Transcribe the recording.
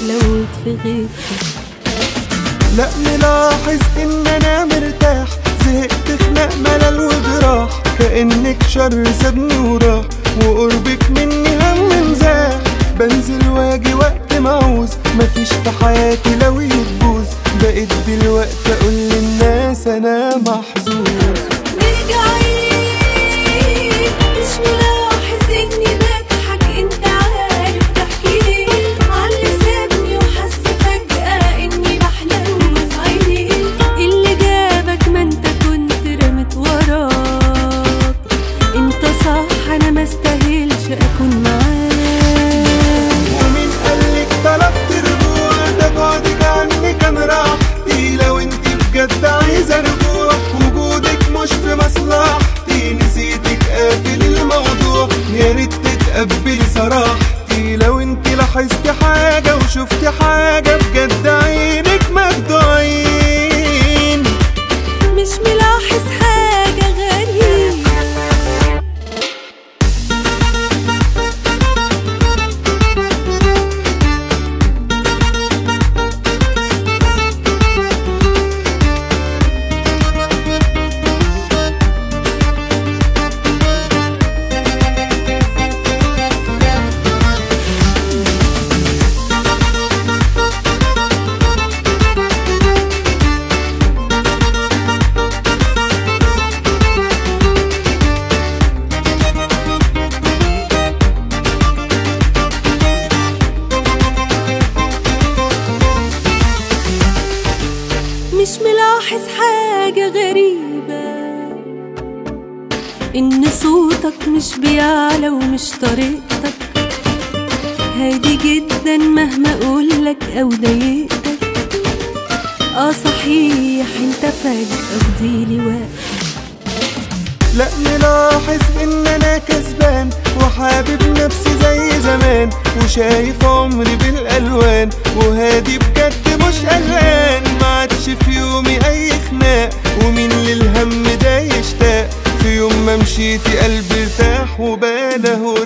حلوت في غيبتك لا ملاحظ ان انا مرتاح زهقت خناق ملل وجراح كأنك شر سابني وراح وقربك مني هم مزاح بنزل واجي وقت ما عاوز مفيش في حياتي لو يتبوظ بقيت دلوقتي اقول للناس انا محظوظ مرجعين مش ملاحظ اني بضحك انت عارف تحكي ليه عاللي سابني وحس فجأة اني بحلم في عيني اللي جابك ما انت كنت رمت وراك انت صح انا ما استاهلش اكون معاك ومين قالك طلبت رجوع ده بعدك عني كان راحتي لو انت بجد عايزة رجوع وجودك مش في مصلحتي نسيتك قافل الموضوع يا ريت تتقبلي صراحتي لو انت لاحظتي حاجة وشفتي حاجة بجد عينك مخدوعين مش ملاحظ حاجة غريبة مش ملاحظ حاجة غريبة إن صوتك مش بيعلى ومش طريقتك هادي جدا مهما أقولك أو ضايقتك آه صحيح انت فجأة فضيلي وقت لا ملاحظ ان انا كسبان وحابب نفسي زي زمان وشايف عمري بالالوان وهادي بجد مش قلقان ما عادش في يومي اي خناق ومين للهم ده يشتاق في يوم ما مشيتي قلبي ارتاح وباله